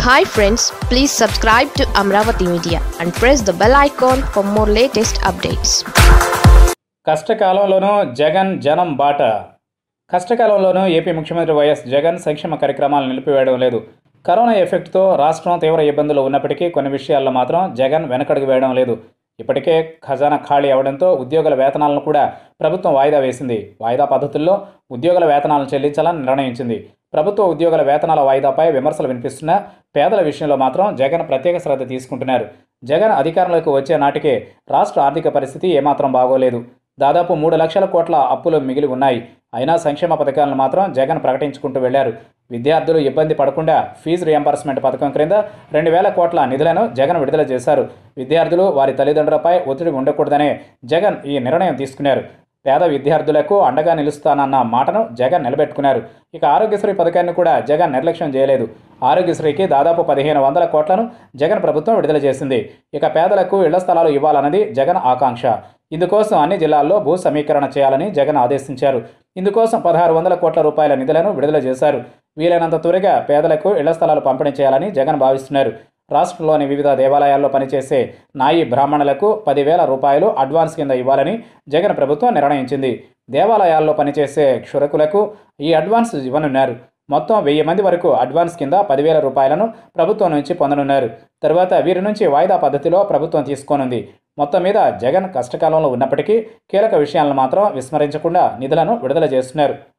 hi friends please subscribe to Amaravati media and press the bell icon for more latest updates కష్టకాలంలోనూ జగన్ జనం బాట కష్టకాలంలోనూ AP ముఖ్యమంత్రి YS Jagan సంక్షేమ కార్యక్రమాలు నిలిపివేయడం లేదు కరోనా ఎఫెక్ట్తో రాష్ట్రం తీవ్ర ఇబ్బందులు ఉన్నప్పటికీ కొన్ని విషయాల్లో మాత్రం జగన్ వెనకడుగు వేయడం లేదు ఇప్పటికే ఖజానా ఖాళీ అవడంతో ఉద్యోగుల వేతనాలను కూడా ప్రభుత్వం వాయిదా వేసింది వాయిదా పద్ధతుల్లో ఉద్యోగుల వేతనాలను చెల్లించాలని నిర్ణయించింది ప్రభుత్వ ఉద్యోగుల వేతనాల వాయిదాపై విమర్శలు వినిపిస్తున్నా పేదల విషయంలో మాత్రం జగన్ ప్రత్యేక శ్రద్ధ తీసుకుంటున్నారు జగన్ అధికారంలోకి వచ్చే నాటికే రాష్ట్ర ఆర్థిక పరిస్థితి ఏమాత్రం బాగోలేదు దాదాపు మూడు లక్షల కోట్ల అప్పులు మిగిలి ఉన్నాయి అయినా సంక్షేమ పథకాలను మాత్రం జగన్ ప్రకటించుకుంటూ వెళ్లారు విద్యార్థులు ఇబ్బంది పడకుండా ఫీజు రియంబర్స్మెంట్ పథకం క్రింద రెండు వేల కోట్ల నిధులను జగన్ విడుదల చేశారు విద్యార్థులు వారి తల్లిదండ్రులపై ఒత్తిడి ఉండకూడదనే జగన్ ఈ నిర్ణయం తీసుకున్నారు పేద విద్యార్థులకు అండగా నిలుస్తానన్న మాటను జగన్ నిలబెట్టుకున్నారు ఇక ఆరోగ్యశ్రీ పథకాన్ని కూడా జగన్ నిర్లక్ష్యం చేయలేదు ఆరోగ్యశ్రీకి దాదాపు పదిహేను వందల కోట్లను జగన్ ప్రభుత్వం విడుదల చేసింది ఇక పేదలకు ఇళ్ల స్థలాలు ఇవ్వాలన్నది జగన్ ఆకాంక్ష ఇందుకోసం అన్ని జిల్లాల్లో భూ సమీకరణ చేయాలని జగన్ ఆదేశించారు ఇందుకోసం పదహారు వందల కోట్ల రూపాయల నిధులను విడుదల చేశారు వీలైనంత త్వరగా పేదలకు ఇళ్ల స్థలాలు పంపిణీ చేయాలని జగన్ భావిస్తున్నారు రాష్ట్రంలోని వివిధ దేవాలయాల్లో పనిచేసే నాయి బ్రాహ్మణులకు పదివేల రూపాయలు అడ్వాన్స్ కింద ఇవ్వాలని జగన్ ప్రభుత్వం నిర్ణయించింది దేవాలయాల్లో పనిచేసే క్షురకులకు ఈ అడ్వాన్స్ ఇవ్వనున్నారు మొత్తం వెయ్యి మంది వరకు అడ్వాన్స్ కింద పదివేల రూపాయలను ప్రభుత్వం నుంచి పొందనున్నారు తర్వాత వీరి నుంచి వాయిదా పద్ధతిలో ప్రభుత్వం తీసుకోనుంది మొత్తం మీద జగన్ కష్టకాలంలో ఉన్నప్పటికీ కీలక విషయాలను మాత్రం విస్మరించకుండా నిధులను విడుదల చేస్తున్నారు